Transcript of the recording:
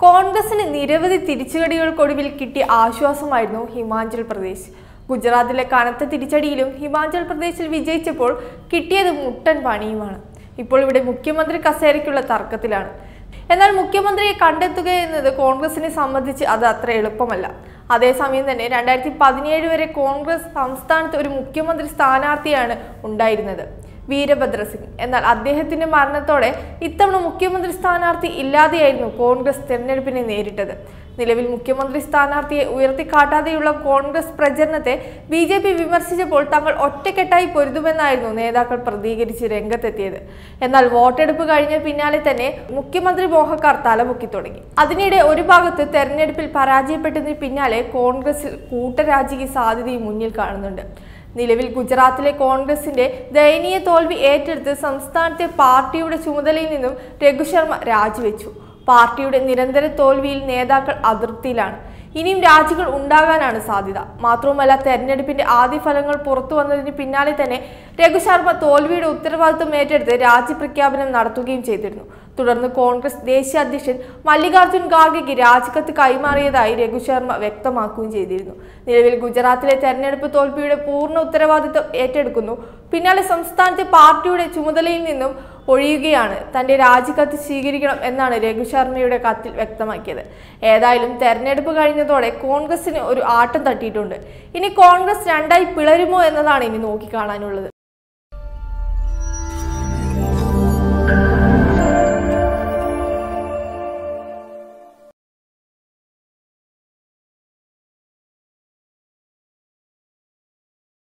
കോൺഗ്രസിന് നിരവധി തിരിച്ചുകടികൾക്കൊടുവിൽ കിട്ടിയ ആശ്വാസമായിരുന്നു ഹിമാചൽ പ്രദേശ് ഗുജറാത്തിലെ കനത്ത തിരിച്ചടിയിലും ഹിമാചൽ പ്രദേശിൽ വിജയിച്ചപ്പോൾ കിട്ടിയത് മുട്ടൻ പണിയുമാണ് ഇപ്പോൾ ഇവിടെ മുഖ്യമന്ത്രി കസേരയ്ക്കുള്ള തർക്കത്തിലാണ് എന്നാൽ മുഖ്യമന്ത്രിയെ കണ്ടെത്തുക എന്നത് കോൺഗ്രസിനെ സംബന്ധിച്ച് അത് അത്ര എളുപ്പമല്ല അതേസമയം തന്നെ രണ്ടായിരത്തി പതിനേഴ് വരെ കോൺഗ്രസ് സംസ്ഥാനത്ത് ഒരു മുഖ്യമന്ത്രി സ്ഥാനാർത്ഥിയാണ് ഉണ്ടായിരുന്നത് വീരഭദ്ര സിംഗ് എന്നാൽ അദ്ദേഹത്തിന്റെ മരണത്തോടെ ഇത്തവണ മുഖ്യമന്ത്രി സ്ഥാനാർത്ഥി ഇല്ലാതെയായിരുന്നു കോൺഗ്രസ് തെരഞ്ഞെടുപ്പിനെ നേരിട്ടത് നിലവിൽ മുഖ്യമന്ത്രി സ്ഥാനാർത്ഥിയെ ഉയർത്തിക്കാട്ടാതെയുള്ള കോൺഗ്രസ് പ്രചരണത്തെ ബി ജെ പി വിമർശിച്ചപ്പോൾ തങ്ങൾ ഒറ്റക്കെട്ടായി പൊരുതുമെന്നായിരുന്നു നേതാക്കൾ പ്രതികരിച്ച് രംഗത്തെത്തിയത് എന്നാൽ വോട്ടെടുപ്പ് കഴിഞ്ഞ പിന്നാലെ തന്നെ മുഖ്യമന്ത്രി മോഹക്കാർ തലപൊക്കി തുടങ്ങി അതിനിടെ ഒരു ഭാഗത്ത് തെരഞ്ഞെടുപ്പിൽ പരാജയപ്പെട്ടതിന് പിന്നാലെ കോൺഗ്രസിൽ കൂട്ടരാജിക്ക് സാധ്യതയും മുന്നിൽ കാണുന്നുണ്ട് നിലവിൽ ഗുജറാത്തിലെ കോൺഗ്രസിന്റെ ദയനീയ തോൽവി ഏറ്റെടുത്ത് സംസ്ഥാനത്തെ പാർട്ടിയുടെ ചുമതലയിൽ നിന്നും രഘു ശർമ്മ രാജിവെച്ചു പാർട്ടിയുടെ നിരന്തര തോൽവിയിൽ നേതാക്കൾ അതൃപ്തിയിലാണ് ഇനിയും രാജികൾ ഉണ്ടാകാനാണ് സാധ്യത മാത്രവുമല്ല തെരഞ്ഞെടുപ്പിന്റെ ആദ്യ ഫലങ്ങൾ പുറത്തു വന്നതിന് പിന്നാലെ തന്നെ രഘു ശർമ്മ തോൽവിയുടെ ഉത്തരവാദിത്വം ഏറ്റെടുത്ത് രാജി പ്രഖ്യാപനം നടത്തുകയും ചെയ്തിരുന്നു തുടർന്ന് കോൺഗ്രസ് ദേശീയ അധ്യക്ഷൻ മല്ലികാർജ്ജുൻ ഖാർഗെക്ക് രാജിക്കത്ത് കൈമാറിയതായി രഘു ശർമ്മ വ്യക്തമാക്കുകയും ചെയ്തിരുന്നു നിലവിൽ ഗുജറാത്തിലെ തെരഞ്ഞെടുപ്പ് തോൽവിയുടെ പൂർണ്ണ ഉത്തരവാദിത്വം ഏറ്റെടുക്കുന്നു പിന്നാലെ സംസ്ഥാനത്തെ പാർട്ടിയുടെ ചുമതലയിൽ നിന്നും ഒഴിയുകയാണ് തന്റെ രാജിക്കത്ത് സ്വീകരിക്കണം എന്നാണ് രഘു ശർമ്മയുടെ കത്തിൽ വ്യക്തമാക്കിയത് ഏതായാലും തെരഞ്ഞെടുപ്പ് കഴിഞ്ഞതോടെ കോൺഗ്രസിന് ഒരു ആട്ടം തട്ടിയിട്ടുണ്ട് ഇനി കോൺഗ്രസ് രണ്ടായി പിളരുമോ എന്നതാണ് ഇനി നോക്കിക്കാണാനുള്ളത്